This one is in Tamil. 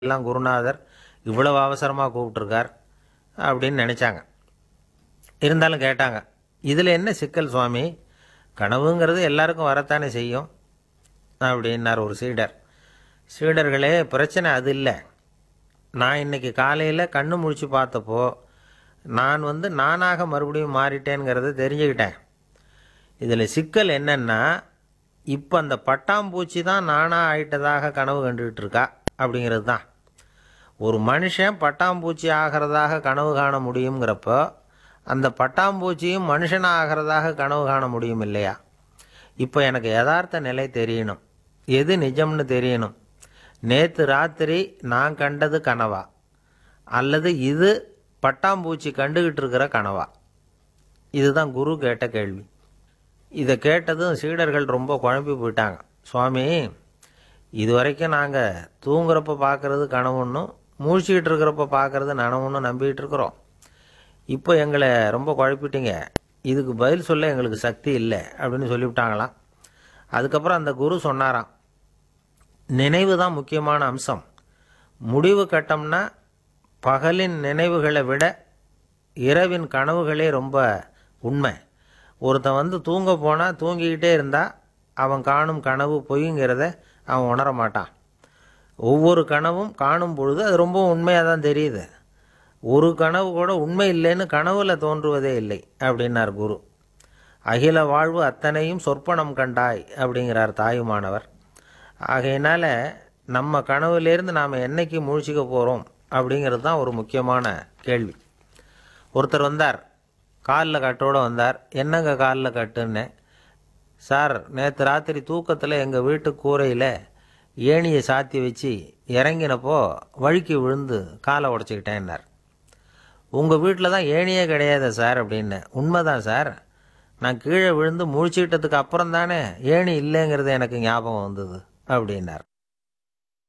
எல்லாம் குருநாதர் இவ்வளவு அவசரமாக கூப்பிட்டுருக்கார் அப்படின்னு நினச்சாங்க இருந்தாலும் கேட்டாங்க இதில் என்ன சிக்கல் சுவாமி கனவுங்கிறது எல்லாருக்கும் வரத்தானே செய்யும் அப்படின்னார் ஒரு சீடர் சீடர்களே பிரச்சனை அது இல்லை நான் இன்னைக்கு காலையில் கண்ணு முழிச்சு பார்த்தப்போ நான் வந்து நானாக மறுபடியும் மாறிட்டேங்கிறத தெரிஞ்சுக்கிட்டேன் இதில் சிக்கல் என்னன்னா இப்போ அந்த பட்டாம்பூச்சி தான் நானாக ஆயிட்டதாக கனவு கண்டுகிட்டு இருக்கா அப்படிங்கிறது தான் ஒரு மனுஷன் பட்டாம்பூச்சி ஆகிறதாக கனவு காண முடியுங்கிறப்போ அந்த பட்டாம்பூச்சியும் மனுஷனாக ஆகிறதாக கனவு காண முடியும் இல்லையா இப்போ எனக்கு யதார்த்த நிலை தெரியணும் எது நிஜம்னு தெரியணும் நேற்று ராத்திரி நான் கண்டது கனவா அல்லது இது பட்டாம்பூச்சி கண்டுகிட்டு இருக்கிற கனவா இதுதான் குரு கேட்ட கேள்வி இதை கேட்டதும் சீடர்கள் ரொம்ப குழம்பி போயிட்டாங்க சுவாமி இது வரைக்கும் நாங்கள் தூங்குறப்ப பார்க்கறது கனவுன்னும் மூழ்கிட்டு இருக்கிறப்ப பார்க்கறது நனவுன்னு நம்பிக்கிட்டு இருக்கிறோம் இப்போ எங்களை ரொம்ப குழப்பிட்டீங்க இதுக்கு பதில் சொல்ல எங்களுக்கு சக்தி இல்லை அப்படின்னு சொல்லிவிட்டாங்களாம் அதுக்கப்புறம் அந்த குரு சொன்னாராம் நினைவு தான் முக்கியமான அம்சம் முடிவு கட்டம்னா பகலின் நினைவுகளை விட இரவின் கனவுகளே ரொம்ப உண்மை ஒருத்தன் வந்து தூங்க போனால் தூங்கிக்கிட்டே இருந்தால் அவன் காணும் கனவு பொய்ங்கிறத அவன் உணர மாட்டான் ஒவ்வொரு கனவும் காணும் பொழுது அது ரொம்ப உண்மையாக தான் தெரியுது ஒரு கனவு கூட உண்மை இல்லைன்னு கனவுல தோன்றுவதே இல்லை அப்படின்னார் குரு அகில வாழ்வு அத்தனையும் சொற்பனம் கண்டாய் அப்படிங்கிறார் தாயுமானவர் ஆகையினால நம்ம கனவுலேருந்து நாம் என்னைக்கு முழிச்சிக்க போகிறோம் அப்படிங்கிறது தான் ஒரு முக்கியமான கேள்வி ஒருத்தர் வந்தார் காலில் கட்டோடு வந்தார் என்னங்க காலில் கட்டுன்னு சார் நேற்று ராத்திரி தூக்கத்தில் எங்கள் வீட்டு கூரையில் ஏணியை சாத்தி வச்சு இறங்கினப்போ வழுக்கி விழுந்து காலை உடச்சிக்கிட்டேன்னார் உங்கள் வீட்டில் தான் ஏணியே கிடையாது சார் அப்படின்னு உண்மைதான் சார் நான் கீழே விழுந்து முழிச்சுக்கிட்டதுக்கு அப்புறம் தானே ஏணி இல்லைங்கிறது எனக்கு ஞாபகம் வந்தது அப்படின்னார்